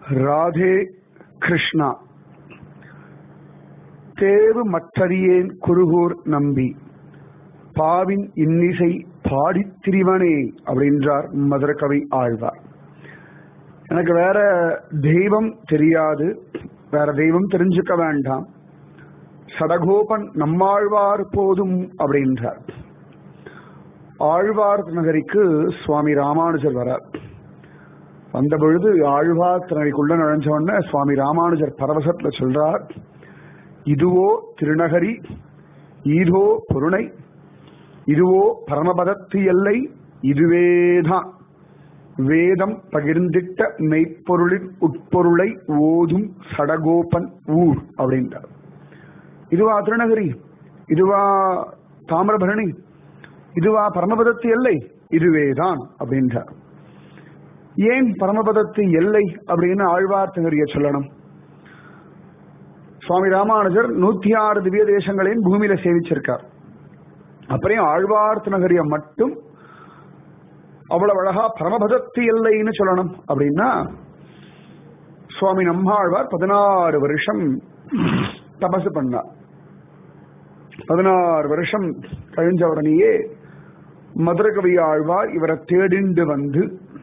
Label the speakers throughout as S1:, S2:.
S1: ராதே கிருஷ்ணா தேவு மற்றறியேன் குருகூர் நம்பி பாவின் இன்னிசை பாடித் திரிவனே அப்படின்றார் மதுரகவி ஆழ்வார் எனக்கு வேற தெய்வம் தெரியாது வேற தெய்வம் தெரிஞ்சுக்க வேண்டாம் சடகோபன் நம்மாழ்வார் போதும் அப்படின்றார் ஆழ்வார் நகரிக்கு சுவாமி ராமானுஜர் வரார் வந்த பொழுது ஆழ்வார் நகரிக்குள்ள நுழைஞ்ச உடனே சுவாமி ராமானுஜர் பரவசத்துல சொல்றார் இதுவோ திருநகரி ஈதோ பொருணை இதுவோ பரமபதத்து எல்லை இதுவேதான் வேதம் பகிர்ந்திட்ட மெய்ப்பொருளின் உட்பொருளை ஓதும் சடகோபன் ஊர் அப்படின்றார் இதுவா திருநகரி இதுவா தாமிரபரணி இதுவா பரமபதத்து எல்லை இதுவேதான் அப்படின்றார் ஏன் பரமபதத்து எல்லை அப்படின்னு ஆழ்வார் நகரிய சொல்லணும் சுவாமி ராமானுஜர் நூத்தி ஆறு திவ்ய தேசங்களையும் பூமியில சேவிச்சிருக்கார் அப்புறம் ஆழ்வார் நகரிய மட்டும் அவ்வளவு அழகா பரமபதத்து எல்லைன்னு சொல்லணும் அப்படின்னா சுவாமி நம்மாழ்வார் பதினாறு வருஷம் தபசு பண்ணார் பதினாறு வருஷம் கழிஞ்ச உடனேயே மதுரகவி ஆழ்வார் இவரை தேடிண்டு வந்து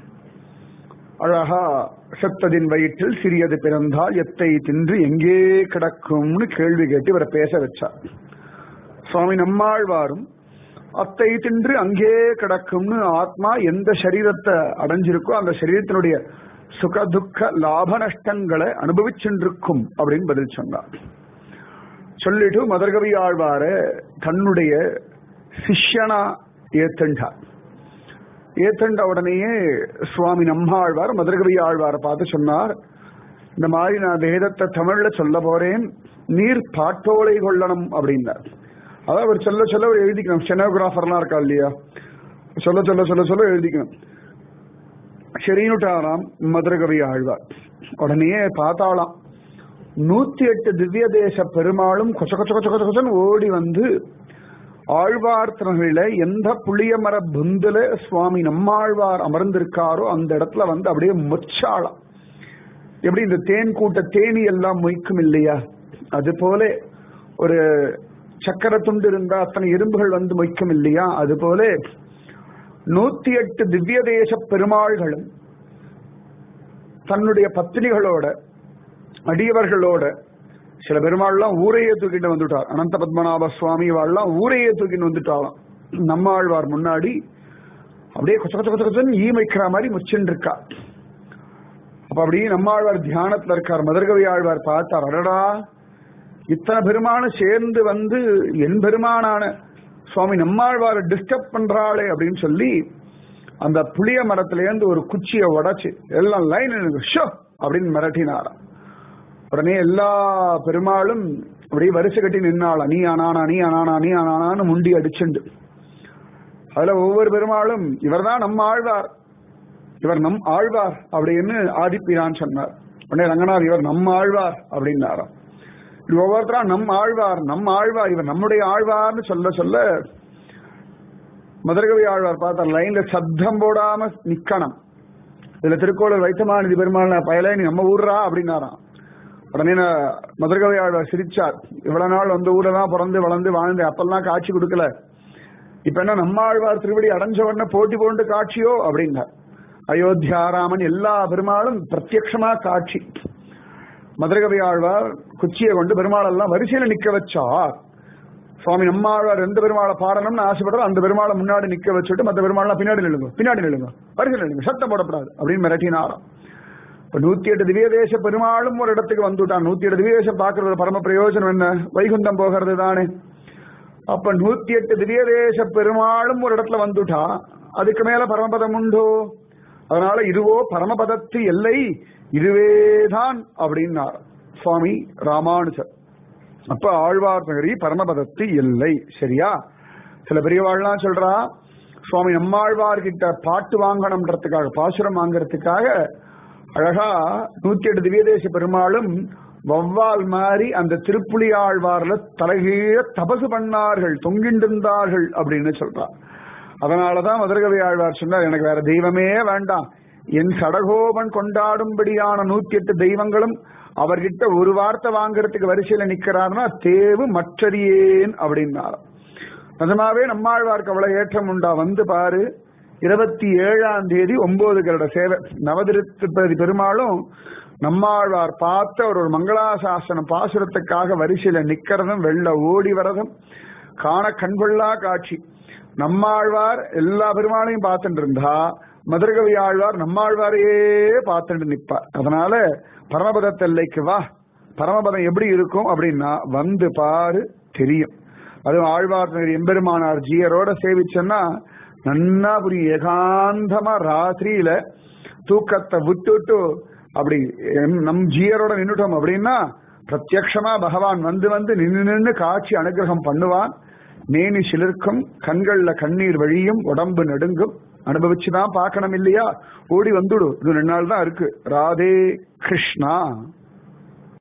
S1: அழகா செத்ததின் வயிற்றில் சிறியது பிறந்தால் எத்தை தின்று எங்கே கிடக்கும்னு கேள்வி கேட்டு இவரை பேச வச்சார் சுவாமி நம்மாழ்வாரும் அத்தை தின்று அங்கே கிடக்கும்னு ஆத்மா எந்த சரீரத்தை அடைஞ்சிருக்கோ அந்த சரீரத்தினுடைய சுக துக்க லாப நஷ்டங்களை அனுபவிச்சுருக்கும் அப்படின்னு பதில் சொன்னார் சொல்லிட்டு மதர்கவி ஆழ்வார தன்னுடைய சிஷ்யனா ஏத்தண்டார் ஏத்தண்ட உடனேயே சுவாமி நம்மாழ்வார் மதுரகவி ஆழ்வாரை பார்த்து சொன்னார் இந்த மாதிரி நான் வேதத்தை தமிழ்ல சொல்ல போறேன் நீர் பாட்டோலை கொள்ளணும் அப்படின்னார் அதான் அவர் சொல்ல சொல்ல அவர் எழுதிக்கணும் ஸ்டெனோகிராஃபர்லாம் இருக்கா இல்லையா சொல்ல சொல்ல சொல்ல சொல்ல எழுதிக்கணும் சரினுட்டாராம் மதுரகவி ஆழ்வார் உடனே பார்த்தாலாம் நூத்தி எட்டு திவ்ய தேச பெருமாளும் கொச்ச கொச்ச கொச்ச கொச்ச கொச்சன்னு ஓடி வந்து ஆழ்வார் திருநகையில எந்த புளிய மர புந்துல சுவாமி நம்மாழ்வார் அமர்ந்திருக்காரோ அந்த இடத்துல வந்து அப்படியே மொச்சாளாம் எப்படி இந்த தேன் கூட்ட தேனி எல்லாம் மொய்க்கும் இல்லையா அது போல ஒரு சக்கர துண்டு இருந்தா அத்தனை எறும்புகள் வந்து மொய்க்கும் இல்லையா அது போல நூத்தி எட்டு திவ்ய தேச பெருமாள்களும் தன்னுடைய பத்தினிகளோட அடியவர்களோட சில பெருமாள்லாம் ஊரையே தூக்கிட்டு வந்துட்டார் அனந்த பத்மநாப சுவாமி வாழ்லாம் ஊரையே தூக்கிட்டு வந்துட்டாலாம் நம்ம ஆழ்வார் முன்னாடி அப்படியே கொச்ச கொச்ச கொச்ச கொச்சன்னு ஈ வைக்கிற மாதிரி முச்சுன்னு இருக்கா அப்ப அப்படியே நம்மாழ்வார் தியானத்துல இருக்கார் மதுரகவி ஆழ்வார் பார்த்தார் அடடா இத்தனை பெருமானும் சேர்ந்து வந்து என் பெருமானான சுவாமி நம்மாழ்வாரை டிஸ்டர்ப் பண்றாளே அப்படின்னு சொல்லி அந்த புளிய மரத்திலேருந்து ஒரு குச்சியை உடைச்சு எல்லாம் லைன் ஷோ அப்படின்னு மிரட்டினாராம் உடனே எல்லா பெருமாளும் அப்படியே வரிசை கட்டி நின்னாளா நீ அனானா நீ அனானா நீ அனானான்னு முண்டி அடிச்சுண்டு அதுல ஒவ்வொரு பெருமாளும் இவர் தான் நம்ம ஆழ்வார் இவர் நம் ஆழ்வார் அப்படின்னு ஆதிப்பிரான் சொன்னார் உடனே ரங்கநாத் இவர் நம்ம ஆழ்வார் அப்படின்னாராம் இது ஒவ்வொருத்தரா நம் ஆழ்வார் நம் ஆழ்வார் இவர் நம்முடைய ஆழ்வார்னு சொல்ல சொல்ல மதுரகவி ஆழ்வார் பார்த்தார் லைன்ல சத்தம் போடாம நிக்கணும் இதுல திருக்கோளூர் வைத்தமாநிதி பெருமாள் பயல நீ நம்ம ஊர்ரா அப்படின்னாராம் உடனே மதுரகவி ஆழ்வார் சிரிச்சார் இவ்வளவு நாள் வந்து ஊர்ல தான் பிறந்து வளர்ந்து வாழ்ந்து அப்பெல்லாம் காட்சி கொடுக்கல இப்ப என்ன நம்ம ஆழ்வார் திருவடி அடைஞ்ச உடனே போட்டி போட்டு காட்சியோ அப்படின்னார் அயோத்தியாராமன் எல்லா பெருமாளும் பிரத்யக்ஷமா காட்சி மதுரகவி ஆழ்வார் குச்சியை கொண்டு பெருமாள் எல்லாம் வரிசையில நிக்க வச்சார் சுவாமி நம்மாழ்வார் எந்த பெருமாளை பாடணும்னு ஆசைப்படுறோம் அந்த பெருமாளை முன்னாடி நிக்க வச்சுட்டு மற்ற பெருமாள்லாம் பின்னாடி நில்லுங்க பின்னாடி நில்லுங்க வரிசையில் நில்லுங்க சத்தம் போடப்படாது அப்படின்னு மிரட்டினாராம் இப்ப நூத்தி எட்டு திவ்ய தேச பெருமாளும் ஒரு இடத்துக்கு வந்துட்டான் நூத்தி எட்டு திவ்ய தேசம் பாக்குறது பரம பிரயோஜனம் என்ன வைகுண்டம் போகிறது தானே அப்ப நூத்தி எட்டு திவ்ய தேச பெருமாளும் ஒரு இடத்துல வந்துட்டா அதுக்கு மேல பரமபதம் உண்டோ அதனால இதுவோ பரமபதத்து எல்லை இதுவேதான் அப்படின்னார் சுவாமி ராமானுஜர் அப்ப ஆழ்வார் நகரி பரமபதத்து எல்லை சரியா சில பெரியவாள்லாம் சொல்றா சுவாமி நம்மாழ்வார் கிட்ட பாட்டு வாங்கணும்ன்றதுக்காக பாசுரம் வாங்கறதுக்காக அழகா நூத்தி எட்டு திவ்யதேச பெருமாளும் வவ்வால் மாதிரி அந்த திருப்புலி ஆழ்வார்ல தலைகீழ தபசு பண்ணார்கள் தொங்கிண்டிருந்தார்கள் அப்படின்னு சொல்றார் அதனாலதான் மதுரகவி ஆழ்வார் சொன்னார் எனக்கு வேற தெய்வமே வேண்டாம் என் சடகோபன் கொண்டாடும்படியான நூத்தி எட்டு தெய்வங்களும் அவர்கிட்ட ஒரு வார்த்தை வாங்குறதுக்கு வரிசையில நிக்கிறாருன்னா தேவு மற்றறியேன் அப்படின்னாரு நிஜமாவே நம்மாழ்வார்க்கு அவ்வளவு ஏற்றம் உண்டா வந்து பாரு இருபத்தி ஏழாம் தேதி ஒன்பது கருட சேவை நவதிருப்பதி பெருமாளும் நம்மாழ்வார் பார்த்த ஒரு ஒரு மங்களாசாசனம் பாசுரத்துக்காக வரிசையில நிக்கிறதும் வெள்ள ஓடி வரதும் காண கண்கொள்ளா காட்சி நம்மாழ்வார் எல்லா பெருமாளையும் பார்த்துட்டு இருந்தா மதுரகவி ஆழ்வார் நம்மாழ்வாரையே பார்த்துட்டு நிற்பார் அதனால பரமபத எல்லைக்கு வா பரமபதம் எப்படி இருக்கும் அப்படின்னா வந்து பாரு தெரியும் அதுவும் ஆழ்வார் நகர் எம்பெருமானார் ஜீயரோட சேவிச்சோன்னா நன்னா புரியும் ஏகாந்தமா ராத்திரியில தூக்கத்தை விட்டுட்டு அப்படி எம்- நம் ஜீயரோட நின்னுட்டோம் அப்படின்னா பிரத்யக்ஷமா பகவான் வந்து வந்து நின்னு நின்னு காட்சி அனுகிரகம் பண்ணுவான் மேனி சிலிர்க்கும் கண்கள்ல கண்ணீர் வழியும் உடம்பு நடுங்கும் அனுபவிச்சுதான் பார்க்கணும் இல்லையா ஓடி வந்துடு இது ரெண்டு நாள் தான் இருக்கு ராதே கிருஷ்ணா